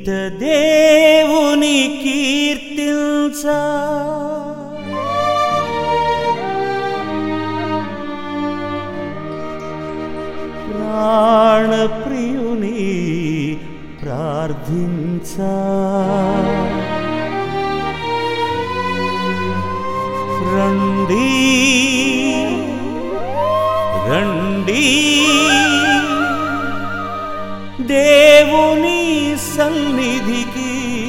జీవిత దేవుని కీర్తించా ప్రాణప్రియుని ప్రార్థించా రండి రండి దేవుని సన్నిధికి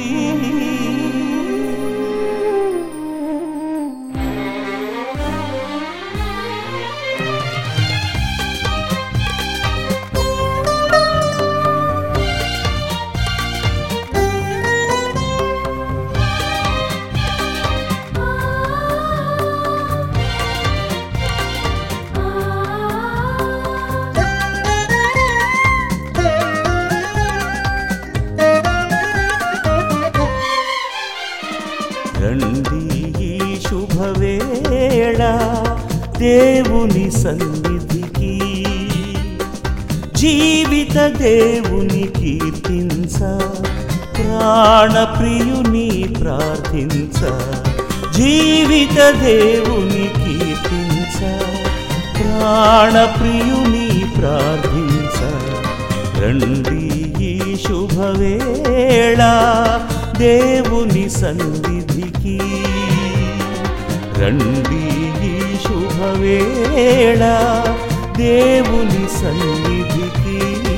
రండి ఈ శుభవేళ దేవుని సన్నిధికి జీవిత దేవుని కీర్తించ ప్రాణప్రియుని ప్రార్థించ జీవిత దేవుని కీర్తించ ప్రాణప్రియుని ప్రార్థించ రండి ఈ శుభవేళ దేవుని సన్నిధికి రండి ఈ శుభవేళ దేవుని సన్నిధికి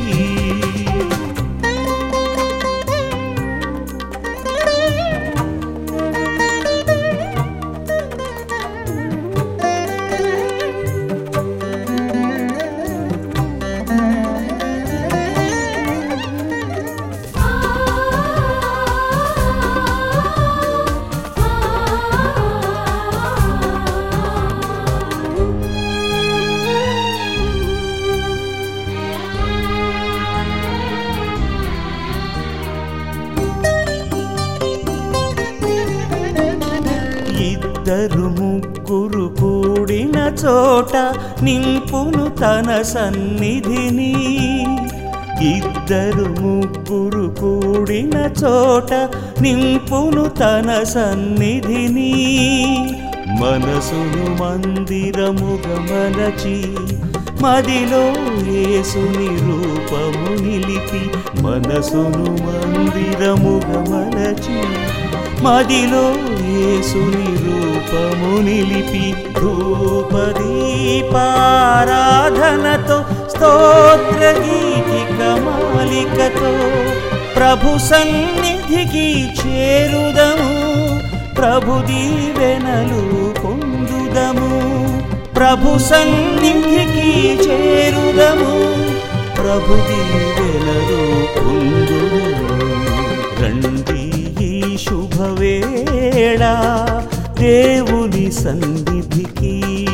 ఇద్దరు ముగ్గురు కూడిన చోట నింపును తన సన్నిధిని ఇద్దరు ముగ్గురు కూడిన చోట నింపును తన సన్నిధిని మనసును మందిరముగా మలచి మదిలో యేసుని రూపము నిలిపి మనసును మందిరముగా మలచి మదిలో యేసుని రూపము నిలిపి ధూపదీపారాధనతో స్తోత్ర గీతిక మాలికతో ప్రభు సన్నిధికి చేరుదము ప్రభు దీవెనలు పొందుదము ప్రభు సన్నిధికి చేరుదము ప్రభు దీవెనలు పొందుదము రండి ఈ శుభవేళ దేవుని సన్నిధికి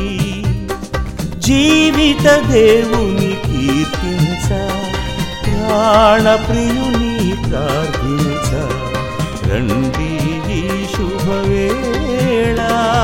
జీవిత దేవుని కీర్తించ ప్రాణప్రియుని ప్రార్థించ రండి ఈ శుభవేళ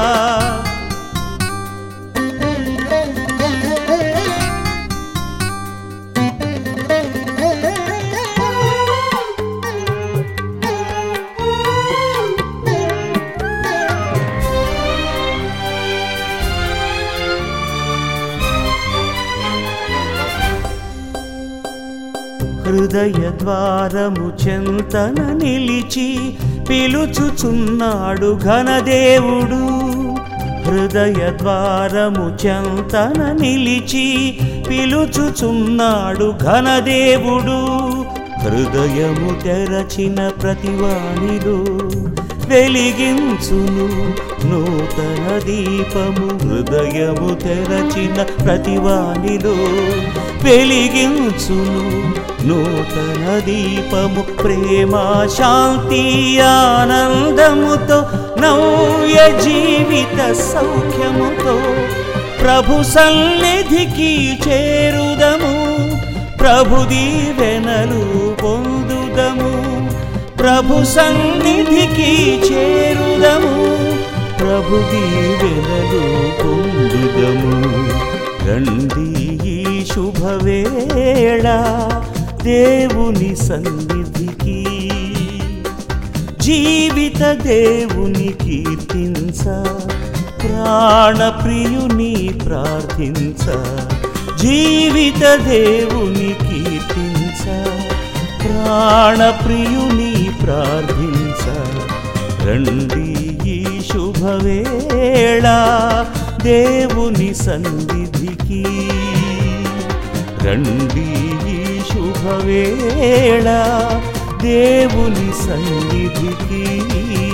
హృదయ ద్వారము చెంతన నిలిచి పిలుచుచున్నాడు ఘనదేవుడు హృదయ ద్వారము చెంతన నిలిచి పిలుచుచున్నాడు ఘనదేవుడు హృదయము తెరచిన ప్రతివానిలో వెలిగించును నూతన దీపము హృదయము తెరచిన ప్రతివానిలో వెలిగించును నూతన దీపము ప్రేమ శాంతి ఆనందముతో నవ్య జీవిత సౌఖ్యముతో ప్రభు సన్నిధికి చేరుదము ప్రభు దీవెనలు పొందుదము ప్రభు సన్నిధికి చేరుదము ప్రభు దీవెనలు పొందుదము రండి ఈ శుభవేళ దేవుని సన్నిధికి జీవిత దేవుని కీర్తించ ప్రాణప్రియుని ప్రార్థించ జీవిత దేవుని కీర్తించ ప్రాణప్రియుని ప్రార్థించ రండి ఈ శుభవేళ దేవుని సన్నిధికి రండి ఈ శుభవేళ దేవుని సన్నిధికి